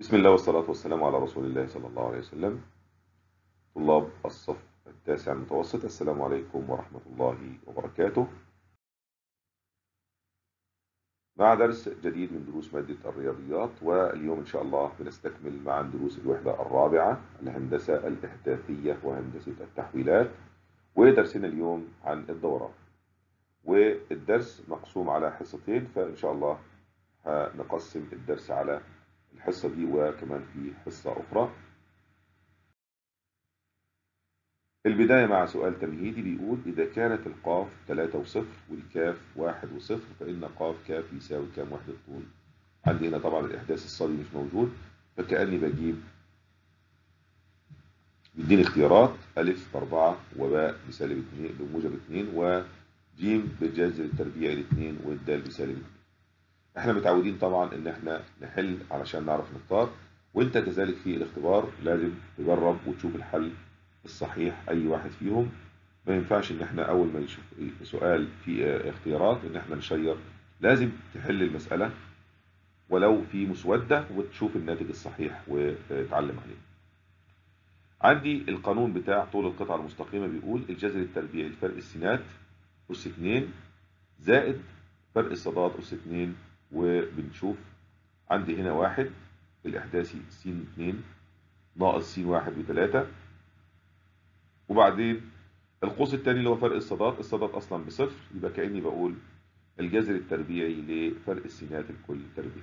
بسم الله والصلاة والسلام على رسول الله صلى الله عليه وسلم طلاب الصف التاسع المتوسط السلام عليكم ورحمة الله وبركاته مع درس جديد من دروس مادة الرياضيات واليوم إن شاء الله بنستكمل مع دروس الوحدة الرابعة الهندسة الإحداثية وهندسة التحويلات ودرسنا اليوم عن الدوران والدرس مقسوم على حصتين فإن شاء الله هنقسم الدرس على الحصة دي وكمان في حصة أخرى البداية مع سؤال تمهيدي بيقول إذا كانت القاف 3 وصفر والكاف 1 وصفر فإن قاف كاف يساوي كام وحدة طول؟ عندي هنا طبعا الإحداث الصلي مش موجود فكأني بجيب بيديني اختيارات ألف بأربعة وباء بسالب 2 بموجب 2 وجيم بالجذر التربيعي الاثنين والدال بسالب 2 احنا متعودين طبعا ان احنا نحل علشان نعرف نختار وانت كذلك في الاختبار لازم تجرب وتشوف الحل الصحيح اي واحد فيهم ما ينفعش ان احنا اول ما نشوف سؤال في اختيارات ان احنا نشير لازم تحل المسألة ولو في مسودة وتشوف الناتج الصحيح وتتعلم عليه عندي القانون بتاع طول القطعة المستقيمة بيقول الجذر التربيعي لفرق السينات أس 2 زائد فرق الصادات أس 2 وبنشوف عندي هنا واحد الإحداثي س 2 ناقص س 1 و3 وبعدين القوس الثاني اللي هو فرق الصادات الصادات أصلا بصفر يبقى كأني بقول الجذر التربيعي لفرق السينات الكل تربيع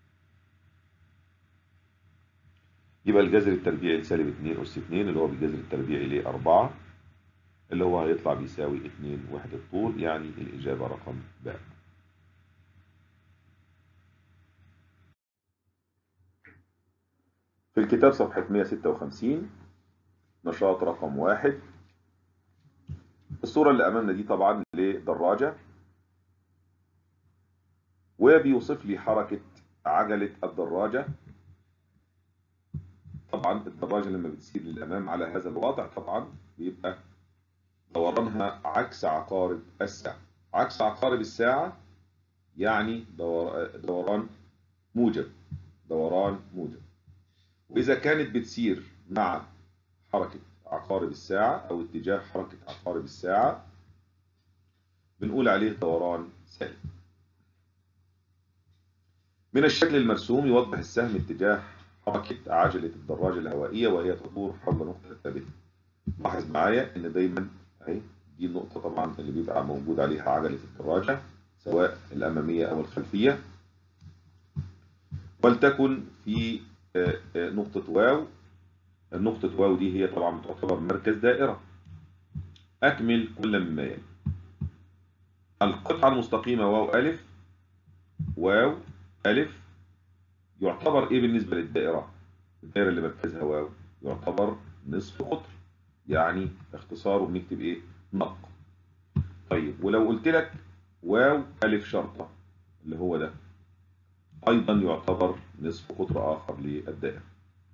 يبقى الجذر التربيعي لسالب 2 أس 2 اللي هو بالجذر التربيعي ل 4 اللي هو هيطلع بيساوي 2 وحدة طول يعني الإجابة رقم باء في الكتاب صفحة 156 نشاط رقم واحد الصورة اللي أمامنا دي طبعا لدراجة وبيوصف لي حركة عجلة الدراجة طبعا الدراجة لما بتسير للأمام على هذا الوضع طبعا بيبقى دورانها عكس عقارب الساعة عكس عقارب الساعة يعني دوران موجب دوران موجب وإذا كانت بتسير مع حركة عقارب الساعة أو اتجاه حركة عقارب الساعة بنقول عليه دوران سالب من الشكل المرسوم يوضح السهم اتجاه حركة عجلة الدراجة الهوائية وهي تدور حول نقطة ثابتة لاحظ معايا ان دايما اهي دي النقطة طبعا اللي بيبقى موجود عليها عجلة الدراجة سواء الأمامية أو الخلفية ولتكن في نقطة واو النقطة واو دي هي طبعا تعتبر مركز دائرة أكمل كل مما يلي القطعة المستقيمة واو ألف واو ألف يعتبر إيه بالنسبة للدائرة؟ الدائرة اللي مركزها واو يعتبر نصف قطر يعني اختصاره بنكتب إيه؟ نق طيب ولو قلت لك واو ألف شرطة اللي هو ده أيضا يعتبر نصف قطر آخر للدائرة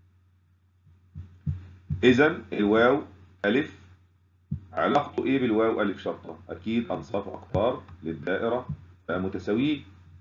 إذا الواو ألف علاقته إيه بالواو ألف شرطة؟ أكيد أنصاف أقطار للدائرة متساويين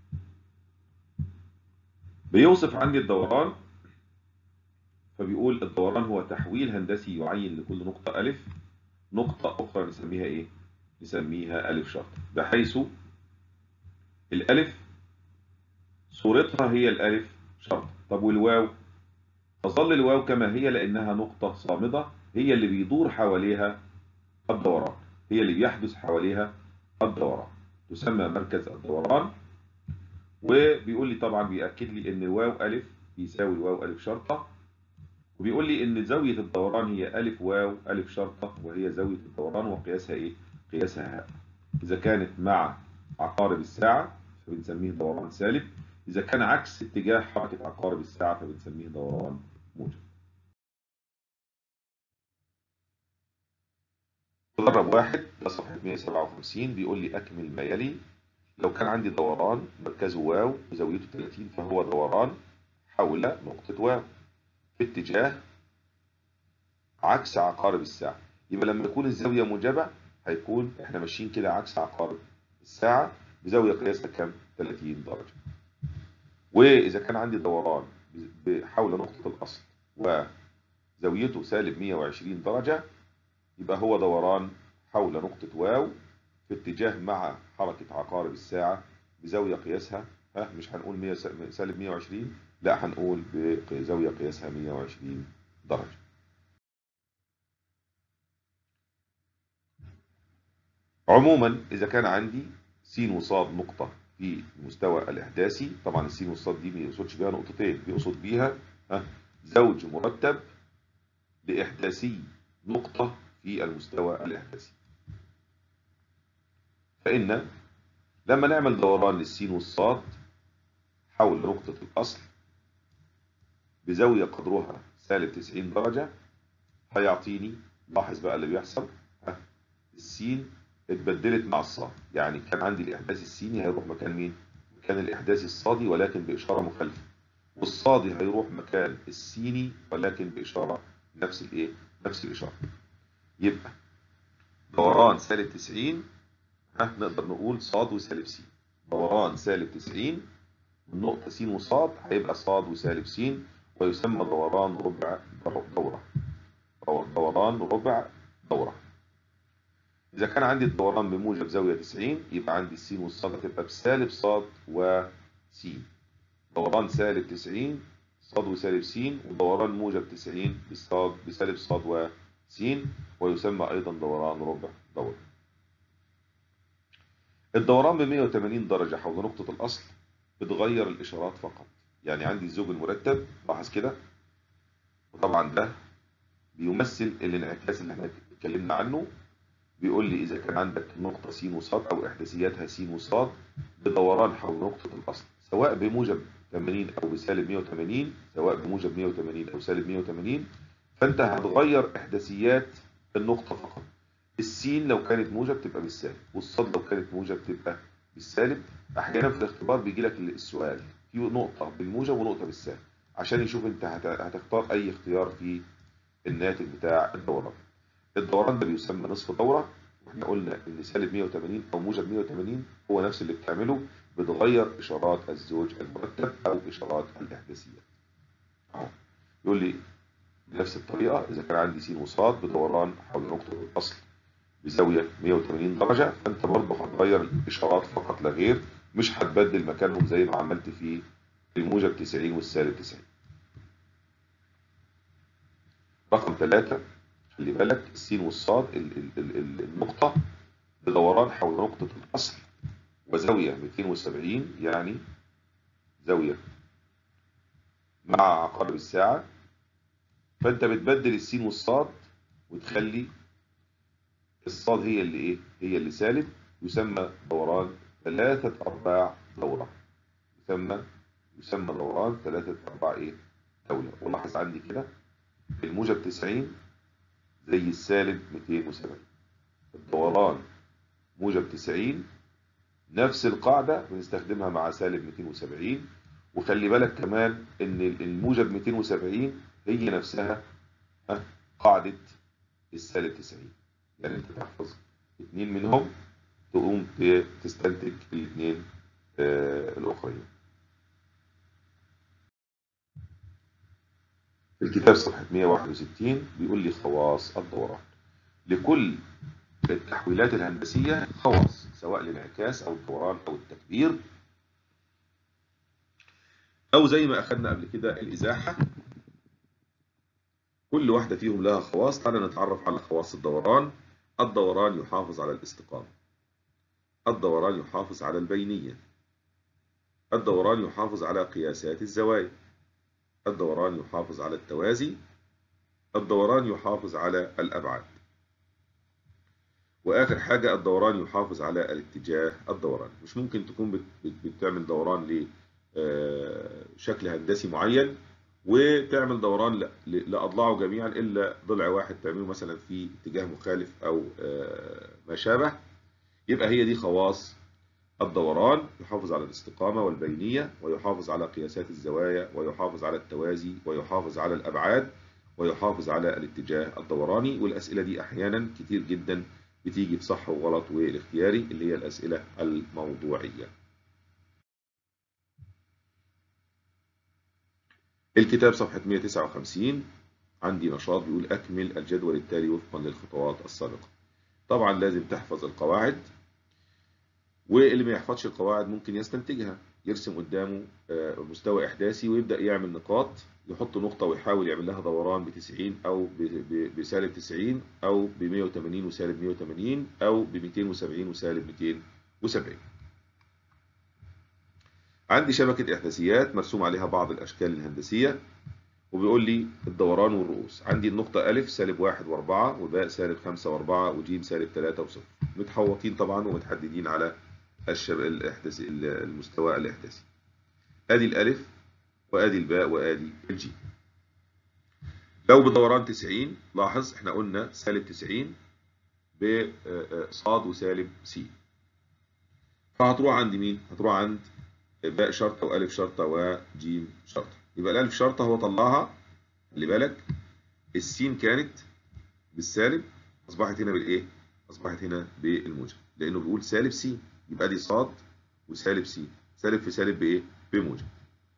بيوصف عندي الدوران فبيقول الدوران هو تحويل هندسي يعين لكل نقطة ألف نقطة أخرى نسميها إيه؟ نسميها ألف شرطة بحيث الألف صورتها هي الألف شرطة طب والواو تظل الواو كما هي لأنها نقطة صامدة هي اللي بيدور حواليها الدوران هي اللي بيحدث حواليها الدوران تسمى مركز الدوران وبيقول لي طبعا بيأكد لي ان الواو ألف يساوي الواو ألف شرطة وبيقول لي ان زاوية الدوران هي ألف واو ألف شرطة وهي زاوية الدوران وقياسها ايه؟ قياسها هاء إذا كانت مع عقارب الساعة فبنسميه دوران سالب إذا كان عكس اتجاه حركة عقارب الساعة فبنسميه دوران موجب. تدرب واحد ده صفحة 157 بيقول لي أكمل ما يلي لو كان عندي دوران مركزه واو وزاويته 30 فهو دوران حول نقطة واو في اتجاه عكس عقارب الساعة يبقى لما يكون الزاوية موجبة هيكون احنا ماشيين كده عكس عقارب الساعة بزاوية قياسها كام؟ 30 درجة وإذا كان عندي دوران حول نقطة الأصل وزاويته سالب 120 درجة يبقى هو دوران حول نقطة واو في اتجاه مع حركة عقارب الساعة بزاوية قياسها ها مش هنقول 100 سالب 120 لا هنقول بزاوية قياسها 120 درجة عموما إذا كان عندي س وصاد نقطة في المستوى الإحداثي طبعا السين والصاد دي ما يقصدش بيها نقطتين بيقصد بيها ها زوج مرتب لإحداثي نقطة في المستوى الإحداثي فإن لما نعمل دوران للسين والصاد حول نقطة الأصل بزاوية قدرها سالب 90 درجة هيعطيني لاحظ بقى اللي بيحصل ها السين اتبدلت مع الصاد يعني كان عندي الإحداث السيني هيروح مكان مين؟ مكان الإحداث الصادي ولكن بإشارة مخالفة والصادي هيروح مكان السيني ولكن بإشارة نفس الإيه؟ نفس الإشارة يبقى دوران سالب 90 ها نقدر نقول صاد وسالب س دوران سالب 90 من نقطة س وصاد هيبقى صاد وسالب س ويسمى دوران ربع دورة دوران ربع دورة إذا كان عندي الدوران بموجب زاوية 90 يبقى عندي السين والصاد هتبقى بسالب صاد وس دوران سالب 90 صاد وسالب س ودوران موجب 90 بصاد بسالب صاد وس ويسمى أيضا دوران ربع دورة الدوران ب 180 درجة حول نقطة الأصل بتغير الإشارات فقط يعني عندي الزوج المرتب لاحظ كده وطبعا ده بيمثل الانعكاس اللي احنا اتكلمنا عنه بيقول لي إذا كان عندك نقطة س وصاد أو إحداثياتها س وصاد بدوران حول نقطة الأصل سواء بموجب 80 أو بسالب 180 سواء بموجب 180 أو سالب 180 فأنت هتغير إحداثيات النقطة فقط السين لو كانت موجب تبقى بالسالب والصاد لو كانت موجب تبقى بالسالب احيانا في الاختبار بيجي لك السؤال في نقطه بالموجب ونقطه بالسالب عشان يشوف انت هتختار اي اختيار في الناتج بتاع الدوران الدوران ده بيسمى نصف دوره واحنا قلنا ان سالب 180 او موجب 180 هو نفس اللي بتعمله بتغير اشارات الزوج المرتب او اشارات الاحداثيات اهو يقول لي بنفس الطريقه اذا كان عندي س وصاد بدوران حول نقطه الاصل بزاوية 180 درجة فانت برضه هتغير الاشارات فقط لا غير مش هتبدل مكانهم زي ما عملت في الموجب 90 والسالب 90 رقم ثلاثة خلي بالك السين والصاد النقطة بدوران حول نقطة الأصل وزاوية 270 يعني زاوية مع عقارب الساعة فانت بتبدل السين والصاد وتخلي الصاد هي اللي ايه هي اللي سالب يسمى دوران ثلاثة أرباع دورة يسمى يسمى دوران ثلاثة أرباع ايه دولة ولاحظ عندي كده الموجب 90 زي السالب 270 الدوران موجب 90 نفس القاعدة بنستخدمها مع سالب 270 وخلي بالك كمان ان الموجب 270 هي نفسها قاعدة السالب 90 يعني انت تحفظ اثنين منهم تقوم تستنتج الاثنين آه الاخرين في الكتاب صفحة 161 بيقول لي خواص الدوران لكل التحويلات الهندسية خواص سواء الانعكاس او الدوران او التكبير او زي ما اخذنا قبل كده الازاحة كل واحدة فيهم لها خواص تعالى نتعرف على خواص الدوران الدوران يحافظ على الاستقامة الدوران يحافظ على البينية الدوران يحافظ على قياسات الزوايا الدوران يحافظ على التوازي الدوران يحافظ على الأبعاد وآخر حاجة الدوران يحافظ على الاتجاه الدوران مش ممكن تكون بتعمل دوران لشكل هندسي معين وتعمل دوران لأضلاعه جميعا إلا ضلع واحد تعمله مثلا في اتجاه مخالف أو ما شابه يبقى هي دي خواص الدوران يحافظ على الاستقامة والبينية ويحافظ على قياسات الزوايا ويحافظ على التوازي ويحافظ على الأبعاد ويحافظ على الاتجاه الدوراني والأسئلة دي أحيانا كتير جدا بتيجي بصح وغلط والاختياري اللي هي الأسئلة الموضوعية الكتاب صفحة 159 عندي نشاط بيقول أكمل الجدول التالي وفقا للخطوات السابقة طبعا لازم تحفظ القواعد واللي ما يحفظش القواعد ممكن يستنتجها يرسم قدامه مستوى إحداثي ويبدأ يعمل نقاط يحط نقطة ويحاول يعمل لها دوران ب 90 أو بسالب 90 أو ب 180 وسالب 180 أو ب 270 وسالب 270 عندي شبكة إحداثيات مرسوم عليها بعض الأشكال الهندسية وبيقول لي الدوران والرؤوس عندي النقطة أ سالب واحد وأربعة وباء سالب خمسة وأربعة وجيم سالب ثلاثة وصفر متحوطين طبعا ومتحددين على الشب... الإحداثي المستوى الإحداثي أدي الألف وأدي الباء وأدي الجيم لو بدوران 90 لاحظ احنا قلنا سالب 90 بصاد وسالب س فهتروح عند مين؟ هتروح عند باء شرطة وألف شرطة وجيم شرطة يبقى الألف شرطة هو طلعها خلي بالك السين كانت بالسالب أصبحت هنا بالإيه؟ أصبحت هنا بالموجب لأنه بيقول سالب س يبقى دي صاد وسالب س سالب في سالب بإيه؟ بموجب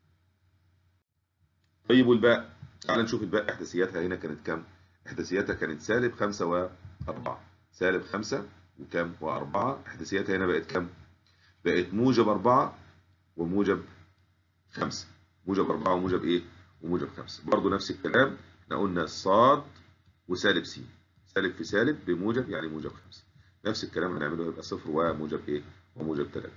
طيب والباء تعال نشوف الباء إحداثياتها هنا كانت كام؟ إحداثياتها كانت سالب 5 و4 سالب 5 وكام؟ و4 إحداثياتها هنا بقت كام؟ بقت موجب 4 وموجب 5 موجب 4 وموجب ايه وموجب 5 برضه نفس الكلام احنا قلنا صاد وسالب س سالب في سالب بموجب يعني موجب 5 نفس الكلام هنعمله يبقى صفر وموجب ايه وموجب 3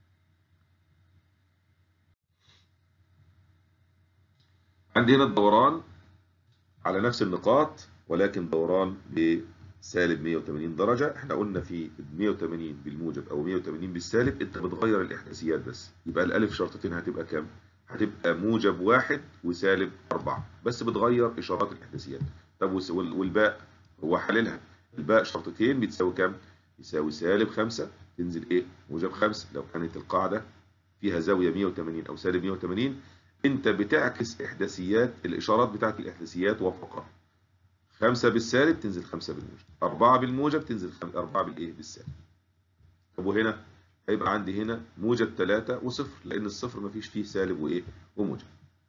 عندي هنا الدوران على نفس النقاط ولكن دوران بسالب 180 درجة احنا قلنا في 180 بالموجب او 180 بالسالب انت بتغير الاحداثيات بس يبقى الالف شرطتين هتبقى كام هتبقى موجب واحد وسالب أربعة بس بتغير إشارات الإحداثيات طب والباء هو حللها الباء شرطتين بتساوي كام؟ يساوي سالب خمسة تنزل إيه؟ موجب خمسة لو كانت القاعدة فيها زاوية 180 أو سالب 180 أنت بتعكس إحداثيات الإشارات بتاعت الإحداثيات وفقها خمسة بالسالب تنزل خمسة بالموجب أربعة بالموجب تنزل أربعة بالإيه؟ بالسالب طب وهنا هيبقى عندي هنا موجب 3 وصفر لأن الصفر ما فيش فيه سالب وإيه وموجب.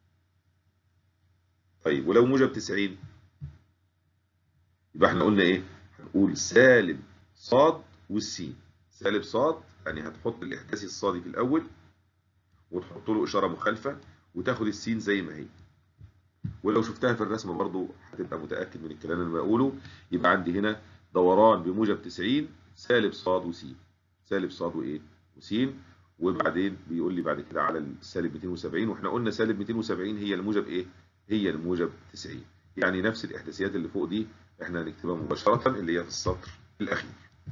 طيب ولو موجب 90 يبقى احنا قلنا إيه؟ هنقول سالب صاد والسين. سالب صاد يعني هتحط الإحداثي الصادي في الأول وتحط له إشارة مخالفة وتاخد السين زي ما هي. ولو شفتها في الرسمة برضو هتبقى متأكد من الكلام اللي بقوله يبقى عندي هنا دوران بموجب 90 سالب صاد وسين. سالب صاد وايه وسين وبعدين بيقول لي بعد كده على السالب 270 واحنا قلنا سالب 270 هي الموجب ايه هي الموجب 90 يعني نفس الاحداثيات اللي فوق دي احنا هنكتبها مباشره اللي هي في السطر الاخير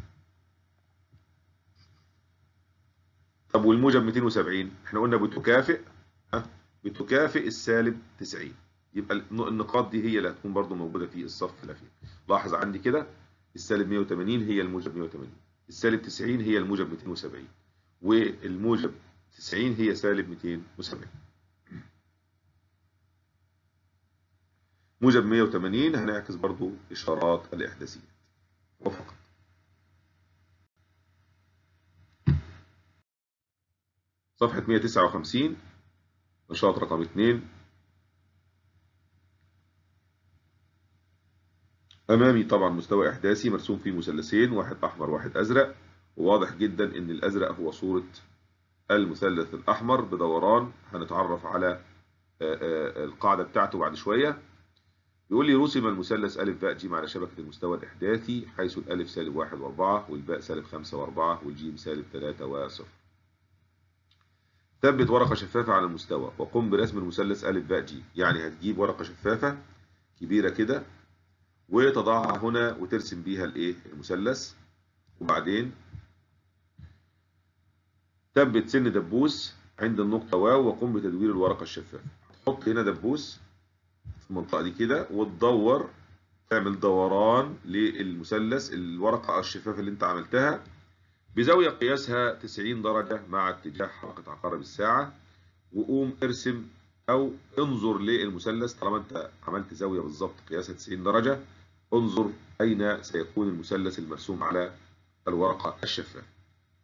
طب والموجب 270 احنا قلنا بتكافئ ها بتكافئ السالب 90 يبقى النقاط دي هي اللي هتكون برضو موجوده في الصف الاخير لاحظ عندي كده السالب 180 هي الموجب 180 السالب 90 هي الموجب 270 والموجب 90 هي سالب 270 موجب 180 هنعكس برضو إشارات الإحداثيات وفقط صفحة 159 نشاط رقم 2 أمامي طبعا مستوى إحداثي مرسوم فيه مثلثين واحد أحمر واحد أزرق وواضح جدا إن الأزرق هو صورة المثلث الأحمر بدوران هنتعرف على القاعدة بتاعته بعد شوية بيقول لي رسم المثلث أ باء ج على شبكة المستوى الإحداثي حيث الألف سالب واحد وأربعة والباء سالب خمسة وأربعة والجيم سالب ثلاثة وصفر ثبت ورقة شفافة على المستوى وقم برسم المثلث أ باء ج يعني هتجيب ورقة شفافة كبيرة كده وتضعها هنا وترسم بيها الايه المثلث وبعدين ثبت سن دبوس عند النقطة واو وقم بتدوير الورقة الشفافة تحط هنا دبوس في المنطقة دي كده وتدور تعمل دوران للمثلث الورقة الشفافة اللي انت عملتها بزاوية قياسها 90 درجة مع اتجاه حلقة عقارب الساعة وقوم ارسم او انظر للمثلث طالما انت عملت زاوية بالظبط قياسها 90 درجة انظر اين سيكون المثلث المرسوم على الورقة الشفافة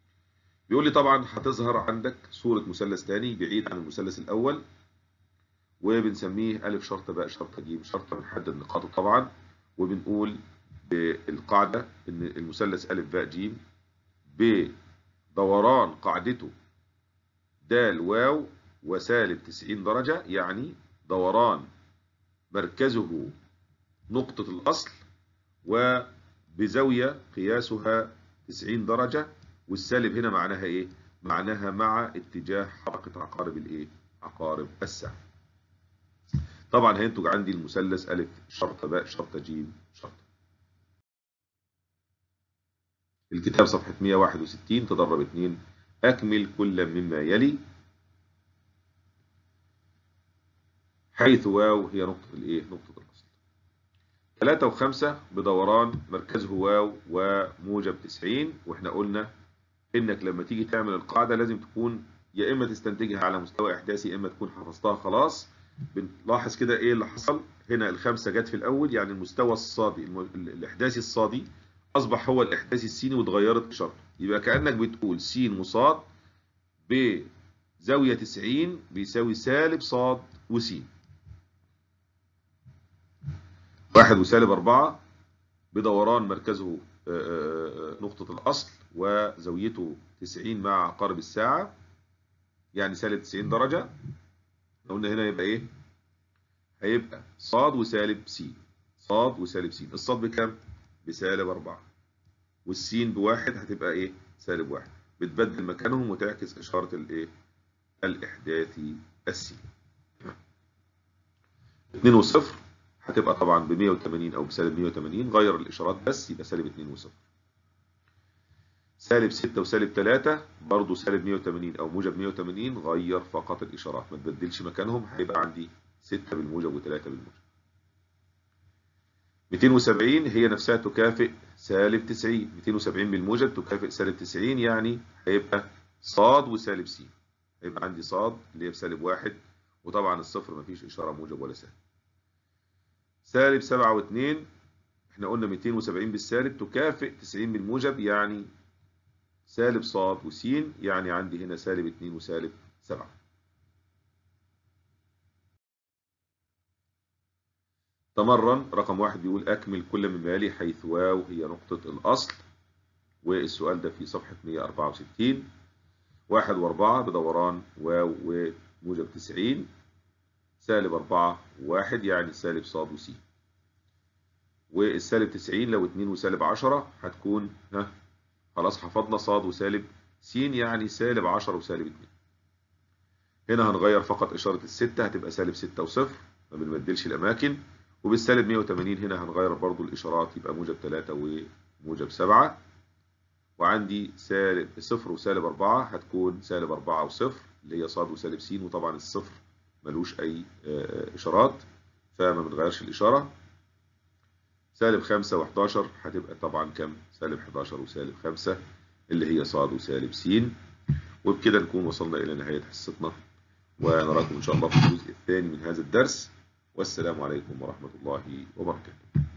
بيقول لي طبعا هتظهر عندك صورة مثلث تاني بعيد عن المثلث الاول وبنسميه ألف شرطة باء شرطة ج شرطة بنحدد نقاطه طبعا وبنقول بالقاعدة إن المثلث ألف باء ج بدوران قاعدته د واو وسالب 90 درجة يعني دوران مركزه نقطة الأصل وبزاوية قياسها 90 درجة والسالب هنا معناها إيه؟ معناها مع اتجاه حركة عقارب الإيه؟ عقارب الساعة. طبعا هينتج عندي المثلث ألف شرطة باء شرطة ج شرطة. الكتاب صفحة 161 تدرب 2 أكمل كل مما يلي حيث واو هي نقطة الإيه؟ نقطة الأصل. 3 و5 بدوران مركزه واو وموجب 90 واحنا قلنا انك لما تيجي تعمل القاعده لازم تكون يا اما تستنتجها على مستوى احداثي يا اما تكون حفظتها خلاص بنلاحظ كده ايه اللي حصل هنا الخمسه جت في الاول يعني المستوى الصادي الاحداثي الصادي اصبح هو الاحداثي السيني واتغيرت اشارته يبقى كانك بتقول س مصاد بزاويه 90 بيساوي سالب صاد وس واحد وسالب أربعة بدوران مركزه نقطة الأصل وزاويته 90 مع عقارب الساعة يعني سالب 90 درجة قلنا هنا يبقى إيه؟ هيبقى صاد وسالب س صاد وسالب س الصاد بكام؟ بسالب 4 والسين بواحد هتبقى إيه؟ سالب واحد بتبدل مكانهم وتعكس إشارة الإيه؟ الإحداثي السين 2 وصفر هتبقى طبعا ب 180 او بسالب 180 غير الاشارات بس يبقى سالب 2 وصفر سالب 6 وسالب 3 برضه سالب 180 او موجب 180 غير فقط الاشارات ما تبدلش مكانهم هيبقى عندي 6 بالموجب و3 بالموجب 270 هي نفسها تكافئ سالب 90 270 بالموجب تكافئ سالب 90 يعني هيبقى صاد وسالب س هيبقى عندي صاد اللي هي بسالب 1 وطبعا الصفر مفيش اشاره موجب ولا سالب سالب 7 و2 احنا قلنا 270 بالسالب تكافئ 90 بالموجب يعني سالب ص وس يعني عندي هنا سالب 2 وسالب 7 تمرن رقم واحد بيقول أكمل كل مما يلي حيث واو هي نقطة الأصل والسؤال ده في صفحة 164 واحد وأربعة بدوران واو وموجب 90 سالب 4 1 يعني سالب ص وس والسالب 90 لو 2 وسالب 10 هتكون ها خلاص حفظنا ص وسالب س يعني سالب 10 وسالب 2 هنا هنغير فقط إشارة الستة هتبقى سالب 6 وصفر ما بنبدلش الأماكن وبالسالب 180 هنا هنغير برضو الإشارات يبقى موجب 3 وموجب 7 وعندي سالب صفر وسالب 4 هتكون سالب 4 وصفر اللي هي ص وسالب س وطبعا الصفر ملوش أي إشارات فما بنغيرش الإشارة سالب 5 و11 هتبقى طبعا كم؟ سالب 11 وسالب 5 اللي هي ص وسالب س وبكده نكون وصلنا إلى نهاية حصتنا ونراكم إن شاء الله في الجزء الثاني من هذا الدرس والسلام عليكم ورحمة الله وبركاته